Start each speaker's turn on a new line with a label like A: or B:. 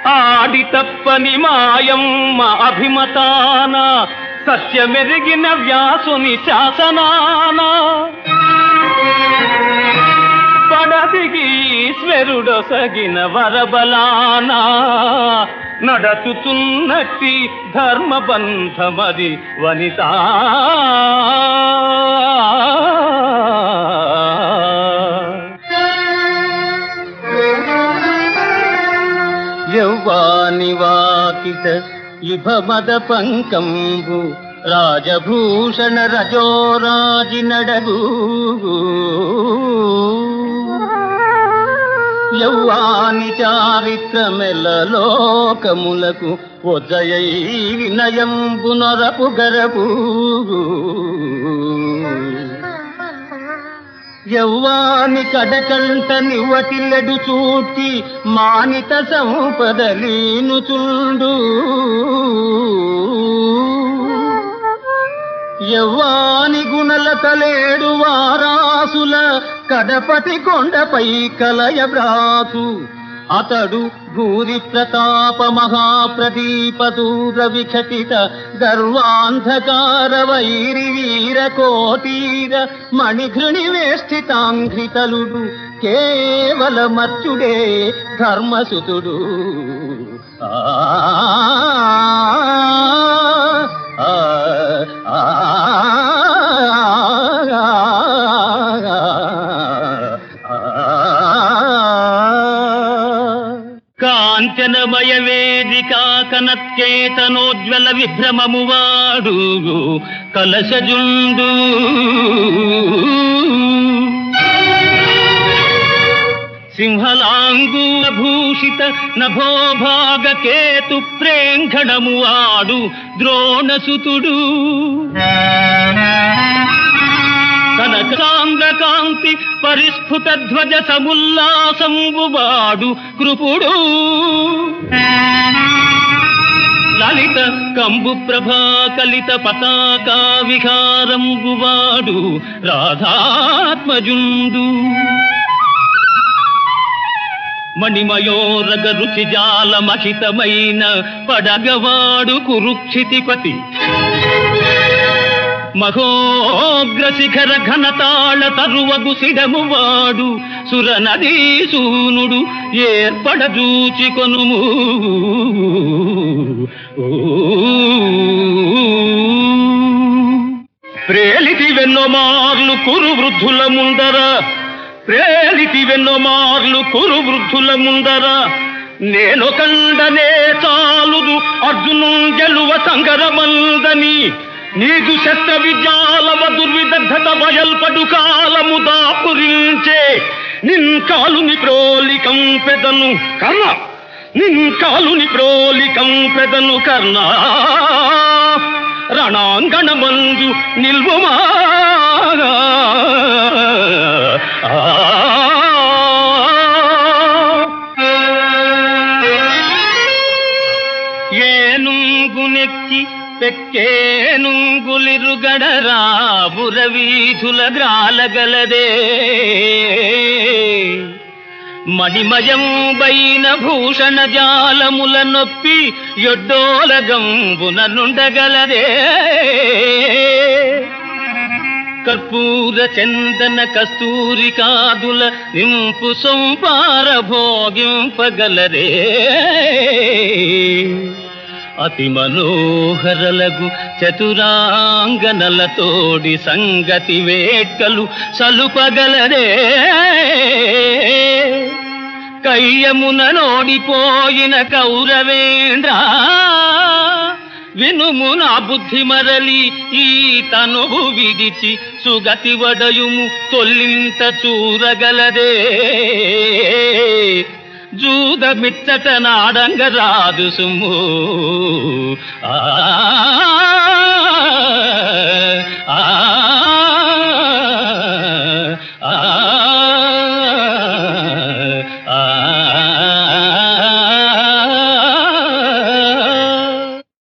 A: ఆడి తప్పని మాయమ్మ అభిమతాన సత్యమెరిగిన వ్యాసుని శాసనాన పడదిగి ఈశ్వరుడొసగిన వరబలాన నడచుతున్నట్టి ధర్మబంధమది వనిత యౌవాని వాకిట ఇభమద పంకంబు రాజభూషణ రజోరాజి నడగు యౌవాని చారిత్రమెల్ల లోకములకు ఒజయై వినయంబు నొరపు గరపు యౌవాని కడకంట నివ్వటిల్లడు చూచి మానిత సంపదలీను చుండు యవ్వాని గుణల తలేడు వారాసుల కడపటి కొండపై కలయ భ్రాతు అతడు భూరి ప్రతాప మహాప్రదీప దూర విఘటిత గర్వాంధకార వైరి వీర కోటీర మణిఘృణి వేష్టితాంఘ్రితలుడు కేవల మర్చుడే ధర్మసుతుడు ఆ ఆ, ఆ, కాంచనమయ వేదిక కనత్యేతనోజ్వల విభ్రమము వాడు కలశజుండు సింహలాంగూల భూషిత నభోభాగ కేతు ప్రేంఘణము వాడు ద్రోణసుతుడు కనకాంగకాంతి పరిస్ఫుట ధ్వజ సముల్లాసంబు వాడు కృపుడు లలిత కంబు ప్రభా కలిత పతాకా విహారంబు వాడు రాధాత్మజుండు మణిమయోరగ రుచి జాల మహితమైన పడగవాడు కురుక్షితిపతి మహోగ్ర శిఖర ఘనతాళ తరువగు సిడము వాడు సురనదీసూనుడు ఏర్పడజూచి కొనుము ప్రేలితి వెన్నోమార్లు కురు వృద్ధుల ముందర ప్రేలితి వెన్నోమార్లు కురు వృద్ధుల ముందర నేను కండనే చాలుదు అర్జును గెలువ సంగరమందని నీదు శస్త్ర విద్యాలవ దుర్విదగ్ధత బయల్పడు కాలము దాపురించే నిన్ కాలుని ప్రోలికం పెదను కర్ణ నిన్ కాలుని ప్రోలికం పెదను కర్ణ రణాంగణమందు నిల్వుమా ఏనుంగునెక్కి పెక్కేనుంగులిరుగడరా బురవీధుల గ్రాలగలదే మణిమయం బైన భూషణ జాలముల నొప్పి యొడ్డోలగంబున నుండగలదే కర్పూర చందన కస్తూరి కాదుల నింపు సొంపార భోగింపగలరే అతి మనోహరలగు చతురాంగనలతోడి సంగతి వేట్కలు సలుపగలరే కయ్యమున నోడిపోయిన కౌరవేంద్ర వినుము నా బుద్ధి మరలి ఈ తనువు విడిచి సుగతి వడయుము తొల్లింత చూరగలదే జూద మిచ్చట నాడంగ రాదు సుమ్ము ఆ